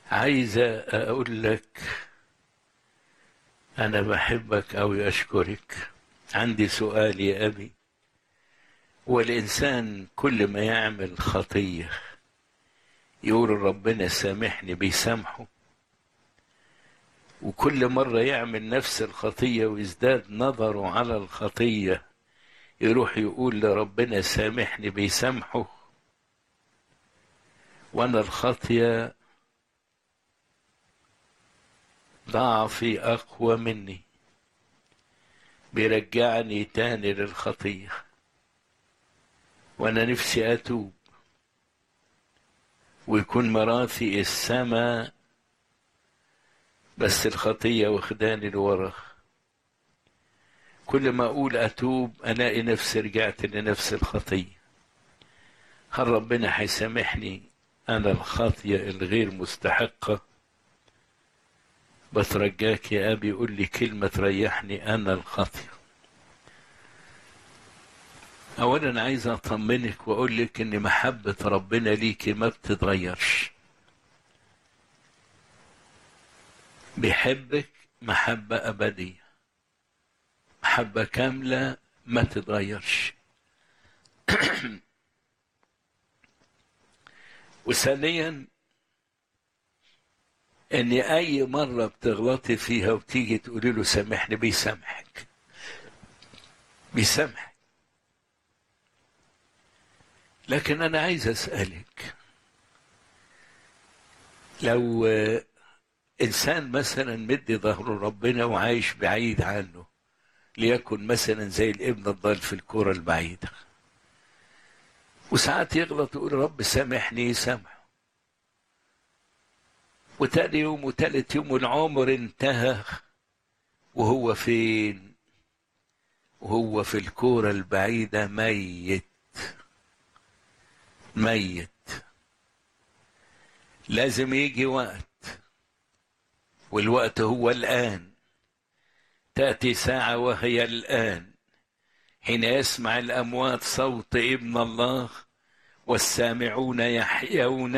عايزة أقول لك أنا بحبك أو أشكرك عندي سؤال يا أبي والإنسان كل ما يعمل خطية يقول ربنا سامحني بيسامحه وكل مرة يعمل نفس الخطية ويزداد نظره على الخطية يروح يقول لربنا سامحني بيسامحه وأنا الخطية ضعفي أقوى مني بيرجعني تاني للخطية وأنا نفسي أتوب ويكون مراثي السماء بس الخطية واخداني لورا كل ما أقول أتوب ألاقي نفسي رجعت لنفس الخطية هل ربنا هيسامحني أنا الخطية الغير مستحقة بترجاك يا أبي قول لي كلمة تريحني أنا الخطية أولا عايز أطمنك وأقول لك إن محبة ربنا ليكي ما بتتغيرش بيحبك محبة أبدية محبة كاملة ما تتغيرش وثانيا ان اي مره بتغلطي فيها وتيجي تقولي له سامحني بيسامحك بيسامحك لكن انا عايز اسالك لو انسان مثلا مدي ظهره ربنا وعايش بعيد عنه ليكن مثلا زي الابن الضال في الكرة البعيدة وساعات يغلط يقول رب سامحني يسامحه وتاني يوم وتالت يوم والعمر انتهى وهو فين وهو في الكورة البعيدة ميت ميت لازم يجي وقت والوقت هو الآن تأتي ساعة وهي الآن حين يسمع الأموات صوت ابن الله والسامعون يحيون